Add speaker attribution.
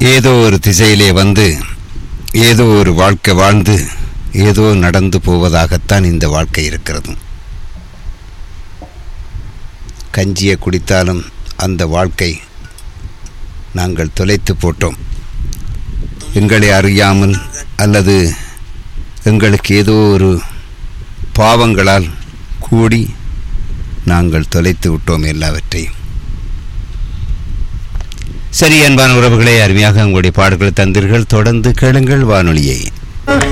Speaker 1: ஏதோ ஒரு திசையிலே வந்து ஏதோ ஒரு வாழ்க்கை வாழ்ந்து ஏதோ நடந்து போவதாகத்தான் இந்த வாழ்க்கை இருக்கிறது கஞ்சியை குடித்தாலும் அந்த வாழ்க்கை நாங்கள் தொலைத்து போட்டோம் எங்களை அறியாமல் அல்லது எங்களுக்கு ஏதோ ஒரு பாவங்களால் கூடி நாங்கள் தொலைத்து விட்டோம் எல்லாவற்றையும் சரி அன்பான உறவுகளே அருமையாக உங்களுடைய பாடல்களை தந்தீர்கள் தொடர்ந்து கேளுங்கள் வானொலியை